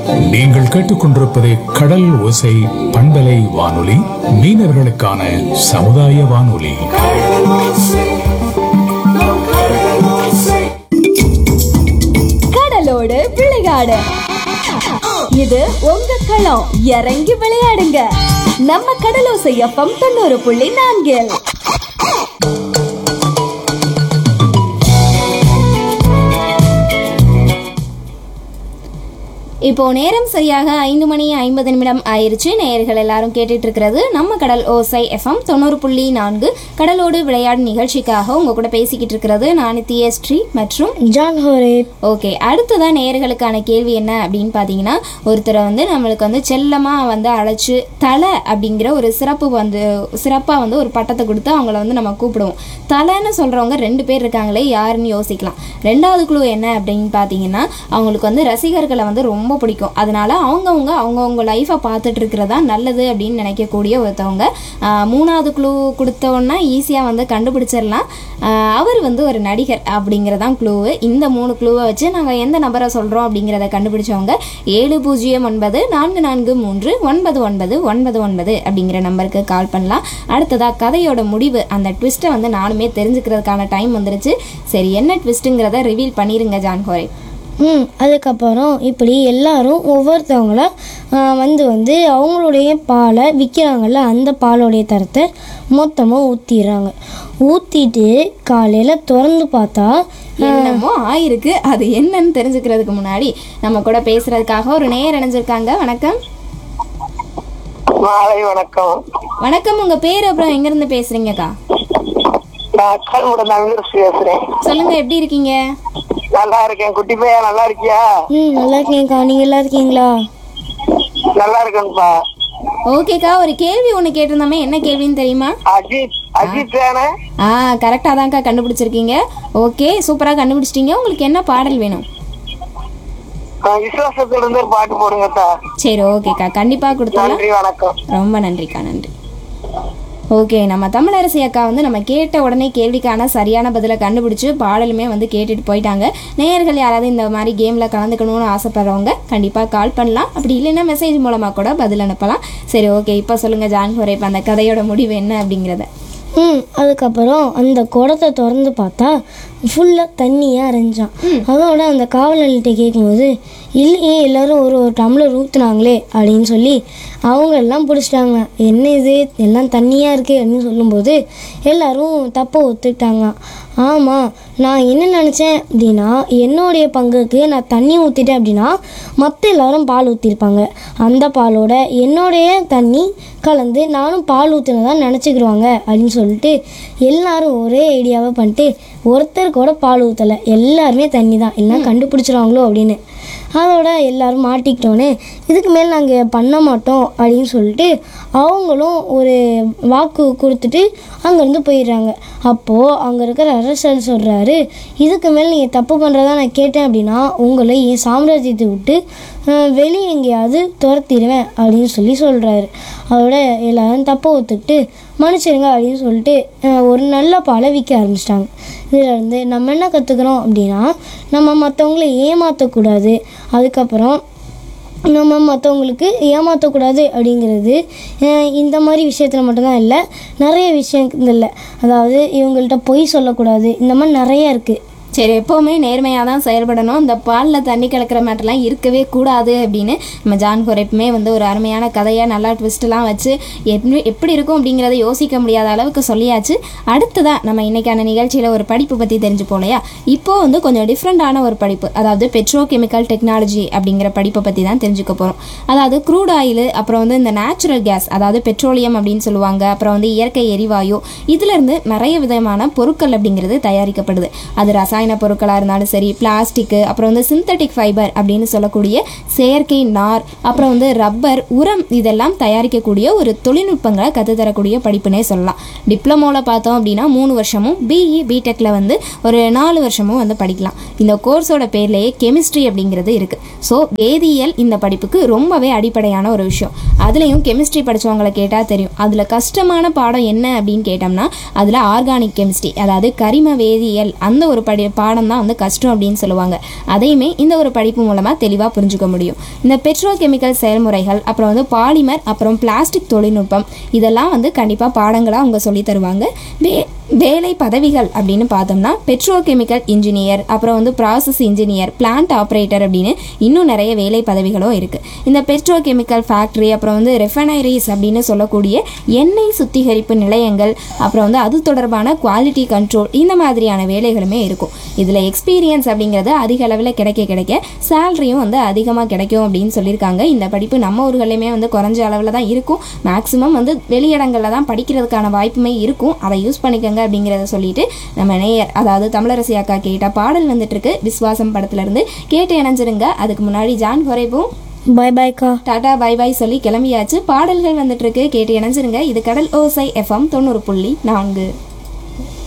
நீங்கள் கேட்டுக்கொண்டிருப்பது கடல் ஓசை பண்பலை வானொலி மீனவர்களுக்கான சமுதாய வானொலி கடலோடு விளையாடு இது உங்க களம் இறங்கி விளையாடுங்க நம்ம கடலோசை எஃப்எம் தொண்ணூறு புள்ளி நான்கில் இப்போ நேரம் சரியாக ஐந்து மணி ஐம்பது நிமிடம் ஆயிருச்சு நேயர்கள் எல்லாரும் கேட்டுட்டு இருக்கிறது நம்ம கடல் ஓசை எஃப்எம் தொண்ணூறு புள்ளி நான்கு கடலோடு விளையாடு நிகழ்ச்சிக்காக உங்க கூட பேசிக்கிட்டு இருக்கிறது நான் ஸ்ரீ மற்றும் ஜான் ஹோரே ஓகே அடுத்ததான் நேயர்களுக்கான கேள்வி என்ன அப்படின்னு பார்த்தீங்கன்னா ஒருத்தரை வந்து நம்மளுக்கு வந்து செல்லமாக வந்து அழைச்சு தலை அப்படிங்கிற ஒரு சிறப்பு வந்து சிறப்பாக வந்து ஒரு பட்டத்தை கொடுத்து அவங்கள வந்து நம்ம கூப்பிடுவோம் தலைன்னு சொல்கிறவங்க ரெண்டு பேர் இருக்காங்களே யாருன்னு யோசிக்கலாம் ரெண்டாவது குழு என்ன அப்படின்னு பார்த்தீங்கன்னா அவங்களுக்கு வந்து ரசிகர்களை வந்து ரொம்ப பிடிக்கும் அதனால அவங்கவுங்க அவங்கவுங்க லைஃப்பை பார்த்துட்டு இருக்கிறதா நல்லது அப்படின்னு நினைக்கக்கூடிய ஒருத்தவங்க ஆஹ் மூணாவது குழு கொடுத்தோன்னா ஈஸியாக வந்து கண்டுபிடிச்சிடலாம் ஆஹ் அவர் வந்து ஒரு நடிகர் அப்படிங்கிறதான் க்ளூவு இந்த மூணு க்ளூவை வச்சு நாங்கள் எந்த நபரை சொல்கிறோம் அப்படிங்கிறத கண்டுபிடிச்சவங்க ஏழு பூஜ்ஜியம் ஒன்பது நான்கு நான்கு மூன்று ஒன்பது ஒன்பது ஒன்பது ஒன்பது அப்படிங்கிற நம்பருக்கு கால் பண்ணலாம் அடுத்ததாக கதையோட முடிவு அந்த ட்விஸ்ட்டை வந்து நானுமே தெரிஞ்சுக்கிறதுக்கான டைம் வந்துருச்சு சரி என்ன ட்விஸ்ட்டுங்கிறத ரிவீல் பண்ணிருங்க ஜான் ஹோரே ம் அதுக்கப்புறம் இப்படி எல்லாரும் ஒவ்வொருத்தவங்கள ஆ, வந்து வந்து அவங்களுடைய பாலை விற்கிறாங்கல்ல அந்த பாலோடைய தரத்தை மொத்தமாக ஊற்றிடுறாங்க ஊற்றிட்டு காலையில் திறந்து பார்த்தா என்னமோ ஆயிருக்கு அது என்னன்னு தெரிஞ்சுக்கிறதுக்கு முன்னாடி நம்ம கூட பேசுறதுக்காக ஒரு நேயர் இணைஞ்சிருக்காங்க வணக்கம் மாலை வணக்கம் வணக்கம் உங்க பேர் அப்புறம் எங்க இருந்து பேசுறீங்கக்கா நான் கல்முட நவீரஸ் பேசுறேன் சொல்லுங்க எப்படி இருக்கீங்க நல்லா இருக்கேன் குட்டி பையா நல்லா இருக்கியா ம் நல்லா இருக்கேன்க்கா நீங்கள் எல்லாம் இருக்கீங்களா நல்லா இருக்கேன்ப்பா ஓகேக்கா ஒரு கேள்வி ஒன்று கேட்டிருந்தோமே என்ன கேள்வின்னு தெரியுமா அஜித் அஜித் தானே ஆ கரெக்டாக தான்க்கா கண்டுபிடிச்சிருக்கீங்க ஓகே சூப்பராக கண்டுபிடிச்சிட்டீங்க உங்களுக்கு என்ன பாடல் வேணும் ஆஹ் விசுவாசத்துல இருந்து ஒரு பாட்டு போடுங்கத்தா சரி ஓகேக்கா கண்டிப்பாக கொடுத்தலாம் நன்றி வணக்கம் ரொம்ப நன்றிக்கா நன்றி ஓகே நம்ம தமிழரசி அக்கா வந்து நம்ம கேட்ட உடனே கேள்விக்கான சரியான பதிலை கண்டுபிடிச்சு பாடலுமே வந்து கேட்டுட்டு போயிட்டாங்க நேயர்கள் யாராவது இந்த மாதிரி கேமில் கலந்துக்கணும்னு ஆசைப்படுறவங்க கண்டிப்பாக கால் பண்ணலாம் அப்படி இல்லைன்னா மெசேஜ் மூலமாக கூட பதில் அனுப்பலாம் சரி ஓகே இப்போ சொல்லுங்கள் ஜான் ஹோரே இப்போ அந்த கதையோட முடிவு என்ன அப்படிங்கிறத ம் அதுக்கப்புறம் அந்த குடத்தை திறந்து பார்த்தா ஃபுல்லாக தண்ணியாக அரைஞ்சான் அதோட அந்த காவலர்கிட்ட கேட்கும்போது இல்லையே எல்லாரும் ஒரு ஒரு டம்ளர் ஊற்றுனாங்களே அப்படின்னு சொல்லி அவங்க எல்லாம் பிடிச்சிட்டாங்க என்ன இது எல்லாம் தண்ணியாக இருக்கு அப்படின்னு சொல்லும்போது எல்லாரும் தப்பை ஒத்துக்கிட்டாங்க ஆமாம் நான் என்ன நினச்சேன் அப்படின்னா என்னுடைய பங்குக்கு நான் தண்ணி ஊற்றிட்டேன் அப்படின்னா மற்ற எல்லாரும் பால் ஊற்றிருப்பாங்க அந்த பாலோட என்னுடைய தண்ணி கலந்து நானும் பால் ஊற்றினதா நினச்சிக்கிடுவாங்க அப்படின்னு சொல்லிட்டு எல்லாரும் ஒரே ஐடியாவை பண்ணிட்டு ஒருத்தர் கூட பால் ஊற்றலை எல்லாருமே தண்ணி தான் எல்லாம் கண்டுபிடிச்சிருவாங்களோ அப்படின்னு அதோட எல்லாரும் மாட்டிக்கிட்டோன்னே இதுக்கு மேல் நாங்கள் பண்ண மாட்டோம் அப்படின்னு சொல்லிட்டு அவங்களும் ஒரு வாக்கு கொடுத்துட்டு அங்கேருந்து போயிடுறாங்க அப்போது அங்கே இருக்கிற அரசர் சொல்கிறாரு இதுக்கு மேல் நீங்கள் தப்பு பண்ணுறதா நான் கேட்டேன் அப்படின்னா உங்களை என் சாம்ராஜ்யத்தை விட்டு அஹ், வெளியே எங்கேயாவது துரத்திடுவேன் அப்படின்னு சொல்லி சொல்கிறாரு அதோட எல்லாரும் தப்பை ஒத்துக்கிட்டு மன்னிச்சிருங்க அப்படின்னு சொல்லிட்டு அஹ், ஒரு நல்ல பாலை விற்க ஆரம்பிச்சிட்டாங்க இதில் இருந்து நம்ம என்ன கற்றுக்குறோம் அப்படின்னா நம்ம மற்றவங்கள ஏமாற்றக்கூடாது அதுக்கப்புறம் நம்ம மற்றவங்களுக்கு ஏமாற்றக்கூடாது அப்படிங்கிறது அஹ், இந்த மாதிரி விஷயத்தில் மட்டும்தான் இல்லை நிறைய விஷயங்கள் அதாவது இவங்கள்ட்ட பொய் சொல்லக்கூடாது இந்த மாதிரி நிறைய இருக்குது சரி எப்போவுமே நேர்மையாக தான் செயல்படணும் இந்த பாலில் தண்ணி கலக்கிற மாட்டெல்லாம் இருக்கவே கூடாது அப்படின்னு நம்ம ஜான் குறைப்புமே வந்து ஒரு அருமையான கதையாக நல்லா ட்விஸ்ட்லாம் வச்சு எப்படி எப்படி இருக்கும் அப்படிங்கிறத யோசிக்க முடியாத அளவுக்கு சொல்லியாச்சு அடுத்ததாக நம்ம இன்னைக்கான நிகழ்ச்சியில் ஒரு படிப்பு பற்றி தெரிஞ்சு போலையா இப்போ வந்து கொஞ்சம் டிஃப்ரெண்ட்டான ஒரு படிப்பு அதாவது பெட்ரோ கெமிக்கல் டெக்னாலஜி அப்படிங்கிற படிப்பை பற்றி தான் தெரிஞ்சுக்க போகிறோம் அதாவது க்ரூட் ஆயில் அப்புறம் வந்து இந்த நேச்சுரல் கேஸ் அதாவது பெட்ரோலியம் அப்படின்னு சொல்லுவாங்க அப்புறம் வந்து இயற்கை எரிவாயு இதுலேருந்து நிறைய விதமான பொருட்கள் அப்படிங்கிறது தயாரிக்கப்படுது அது ரசாயன பொருட்களாக இருந்தாலும் சரி பிளாஸ்டிக்கு அப்புறம் வந்து சிந்தட்டிக் ஃபைபர் அப்படின்னு சொல்லக்கூடிய செயற்கை நார் அப்புறம் வந்து ரப்பர் உரம் இதெல்லாம் தயாரிக்கக்கூடிய ஒரு தொழில்நுட்பங்களை கற்றுத்தரக்கூடிய படிப்புனே சொல்லலாம் டிப்ளமோவில் பார்த்தோம் அப்படின்னா மூணு வருஷமும் பிஇ பிடெக்கில் வந்து ஒரு நாலு வருஷமும் வந்து படிக்கலாம் இந்த கோர்ஸோட பேர்லேயே கெமிஸ்ட்ரி அப்படிங்கிறது இருக்குது ஸோ வேதியியல் இந்த படிப்புக்கு ரொம்பவே அடிப்படையான ஒரு விஷயம் அதுலேயும் கெமிஸ்ட்ரி படித்தவங்களை கேட்டால் தெரியும் அதில் கஷ்டமான பாடம் என்ன அப்படின்னு கேட்டோம்னா அதில் ஆர்கானிக் கெமிஸ்ட்ரி அதாவது கரிம வேதியியல் அந்த ஒரு படி பாடம் தான் வந்து கஷ்டம் அப்படின்னு சொல்லுவாங்க அதையுமே இந்த ஒரு படிப்பு மூலமாக தெளிவாக புரிஞ்சுக்க முடியும் இந்த பெட்ரோ கெமிக்கல் செயல்முறைகள் அப்புறம் வந்து பாலிமர் அப்புறம் பிளாஸ்டிக் தொழில்நுட்பம் இதெல்லாம் வந்து கண்டிப்பாக பாடங்களாக அவங்க சொல்லி தருவாங்க வே வேலை பதவிகள் அப்படின்னு பார்த்தோம்னா பெட்ரோ கெமிக்கல் இன்ஜினியர் அப்புறம் வந்து ப்ராசஸ் இன்ஜினியர் பிளான்ட் ஆப்ரேட்டர் அப்படின்னு இன்னும் நிறைய வேலை பதவிகளும் இருக்குது இந்த பெட்ரோ கெமிக்கல் ஃபேக்ட்ரி அப்புறம் வந்து ரெஃபைனரிஸ் அப்படின்னு சொல்லக்கூடிய எண்ணெய் சுத்திகரிப்பு நிலையங்கள் அப்புறம் வந்து அது தொடர்பான குவாலிட்டி கண்ட்ரோல் இந்த மாதிரியான வேலைகளுமே இருக்கும் இதில் எக்ஸ்பீரியன்ஸ் அப்படிங்கிறது அதிக அளவில் கிடைக்க கிடைக்க சேலரியும் வந்து அதிகமாக கிடைக்கும் அப்படின்னு சொல்லியிருக்காங்க இந்த படிப்பு நம்ம ஊர்களையுமே வந்து குறைஞ்ச அளவில் தான் இருக்கும் மேக்ஸிமம் வந்து வெளியிடங்களில் தான் படிக்கிறதுக்கான வாய்ப்புமே இருக்கும் அதை யூஸ் பண்ணிக்கோங்க அப்படிங்கிறத சொல்லிட்டு நம்ம நேயர் அதாவது தமிழரசி அக்கா கேட்ட பாடல் வந்துட்டு இருக்கு விஸ்வாசம் படத்துல இருந்து கேட்டு இணைஞ்சிருங்க அதுக்கு முன்னாடி ஜான் குறைப்பும் பாய் பாய்க்கா டாடா பை பை சொல்லி கிளம்பியாச்சு பாடல்கள் வந்துட்டு இருக்கு கேட்டு இணைஞ்சிருங்க இது கடல் ஓசை எஃப்எம் தொண்ணூறு புள்ளி நான்கு